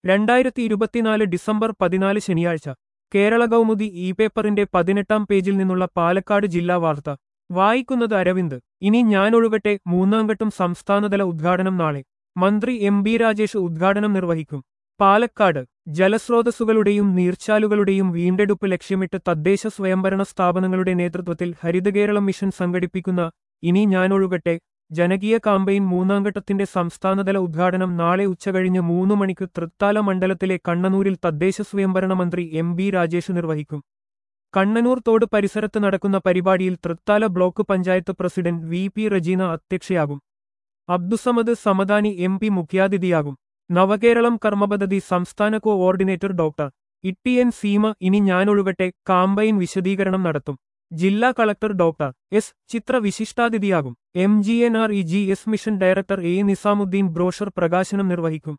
രണ്ടായിരത്തി ഇരുപത്തിനാല് ഡിസംബർ പതിനാല് ശനിയാഴ്ച കേരള കൗമുദി ഇ പേപ്പറിന്റെ പതിനെട്ടാം പേജിൽ നിന്നുള്ള പാലക്കാട് ജില്ലാ വാർത്ത വായിക്കുന്നത് അരവിന്ദ് ഇനി ഞാനൊഴുകട്ടെ മൂന്നാംഘട്ടം സംസ്ഥാനതല ഉദ്ഘാടനം നാളെ മന്ത്രി എം ബി രാജേഷ് ഉദ്ഘാടനം നിർവഹിക്കും പാലക്കാട് ജലസ്രോതസ്സുകളുടെയും നീർച്ചാലുകളുടെയും വീണ്ടെടുപ്പ് ലക്ഷ്യമിട്ട് തദ്ദേശ സ്വയംഭരണ സ്ഥാപനങ്ങളുടെ നേതൃത്വത്തിൽ ഹരിതകേരളം മിഷൻ സംഘടിപ്പിക്കുന്ന ഇനി ഞാനൊഴുകട്ടെ ജനകീയ കാമ്പയിൻ മൂന്നാംഘട്ടത്തിന്റെ സംസ്ഥാനതല ഉദ്ഘാടനം നാളെ ഉച്ചകഴിഞ്ഞ് മൂന്നു മണിക്ക് തൃത്താല മണ്ഡലത്തിലെ കണ്ണനൂരിൽ തദ്ദേശ സ്വയംഭരണ മന്ത്രി എം ബി രാജേഷ് നിർവഹിക്കും കണ്ണനൂർ തോട് പരിസരത്ത് നടക്കുന്ന പരിപാടിയിൽ Thrithala block panchayat president V P Rajeena അധ്യക്ഷയാകും അബ്ദുസമദ് സമദാനി എം പി മുഖ്യാതിഥിയാകും നവകേരളം കർമ്മപദ്ധതി സംസ്ഥാന coordinator doctor Itty N Seema ഇനി ഞാനൊഴുകട്ടെ കാമ്പയിൻ വിശദീകരണം നടത്തും ജില്ലാ കളക്ടർ ഡോക്ടർ എസ് ചിത്ര വിശിഷ്ടാതിഥിയാകും M G N R E G S mission director A Nizamuddin brochure പ്രകാശനം നിർവഹിക്കും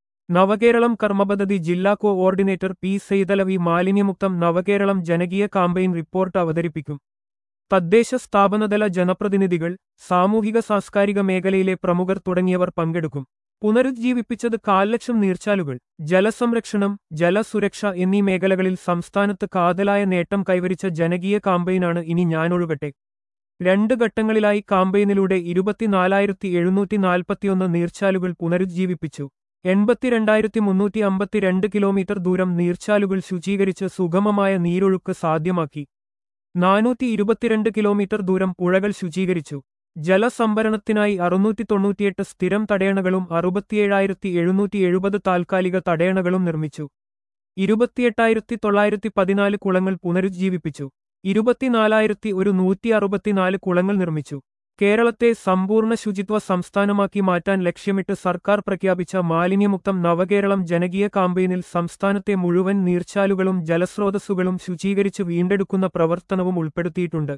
നവകേരളം കർമ്മപദ്ധതി ജില്ലാ കോഓർഡിനേറ്റർ പി സെയ്തലവി മാലിന്യമുക്തം നവകേരളം ജനകീയ കാമ്പയിൻ റിപ്പോർട്ട് അവതരിപ്പിക്കും തദ്ദേശ സ്ഥാപനതല ജനപ്രതിനിധികൾ സാമൂഹിക സാംസ്കാരിക മേഖലയിലെ പ്രമുഖർ തുടങ്ങിയവർ പങ്കെടുക്കും പുനരുജ്ജീവിപ്പിച്ചത് കാൽലക്ഷം നീർച്ചാലുകൾ ജലസംരക്ഷണം ജലസുരക്ഷ എന്നീ മേഖലകളിൽ സംസ്ഥാനത്ത് കാതലായ നേട്ടം കൈവരിച്ച ജനകീയ കാമ്പയിനാണ് ഇനി ഞാനൊഴുകട്ടെ രണ്ട് ഘട്ടങ്ങളിലായി കാമ്പയിനിലൂടെ ഇരുപത്തിനാലായിരത്തി എഴുന്നൂറ്റി നാൽപ്പത്തിയൊന്ന് നീർച്ചാലുകൾ പുനരുജ്ജീവിപ്പിച്ചു എൺപത്തിരണ്ടായിരത്തി മുന്നൂറ്റി അമ്പത്തിരണ്ട് കിലോമീറ്റർ ദൂരം നീർച്ചാലുകൾ ശുചീകരിച്ച് സുഗമമായ നീരൊഴുക്ക് സാധ്യമാക്കി നാനൂറ്റി ഇരുപത്തിരണ്ട് കിലോമീറ്റർ ദൂരം പുഴകൾ ശുചീകരിച്ചു ജലസംഭരണത്തിനായി അറുന്നൂറ്റി തൊണ്ണൂറ്റിയെട്ട് സ്ഥിരം തടയണകളും അറുപത്തിയേഴായിരത്തി എഴുന്നൂറ്റി എഴുപത് താൽക്കാലിക തടയണകളും നിർമ്മിച്ചു ഇരുപത്തിയെട്ടായിരത്തി തൊള്ളായിരത്തി പതിനാല് കുളങ്ങൾ പുനരുജ്ജീവിപ്പിച്ചു ഇരുപത്തിനാലായിരത്തി ഒരു നൂറ്റി അറുപത്തിനാല് കുളങ്ങൾ നിർമ്മിച്ചു കേരളത്തെ സമ്പൂർണ്ണ ശുചിത്വ സംസ്ഥാനമാക്കി മാറ്റാൻ ലക്ഷ്യമിട്ട് സർക്കാർ പ്രഖ്യാപിച്ച മാലിന്യമുക്തം നവകേരളം ജനകീയ കാമ്പയിനിൽ സംസ്ഥാനത്തെ മുഴുവൻ നീർച്ചാലുകളും ജലസ്രോതസ്സുകളും ശുചീകരിച്ച് വീണ്ടെടുക്കുന്ന പ്രവർത്തനവും ഉൾപ്പെടുത്തിയിട്ടുണ്ട്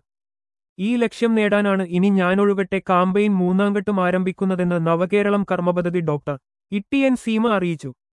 ഈ ലക്ഷ്യം നേടാനാണ് ഇനി ഞാനൊഴുകട്ടെ കാമ്പയിൻ മൂന്നാംഘട്ടം ആരംഭിക്കുന്നതെന്ന് നവകേരളം കർമ്മപദ്ധതി ഡോക്ടർ ഇട്ടി എൻ സീമ അറിയിച്ചു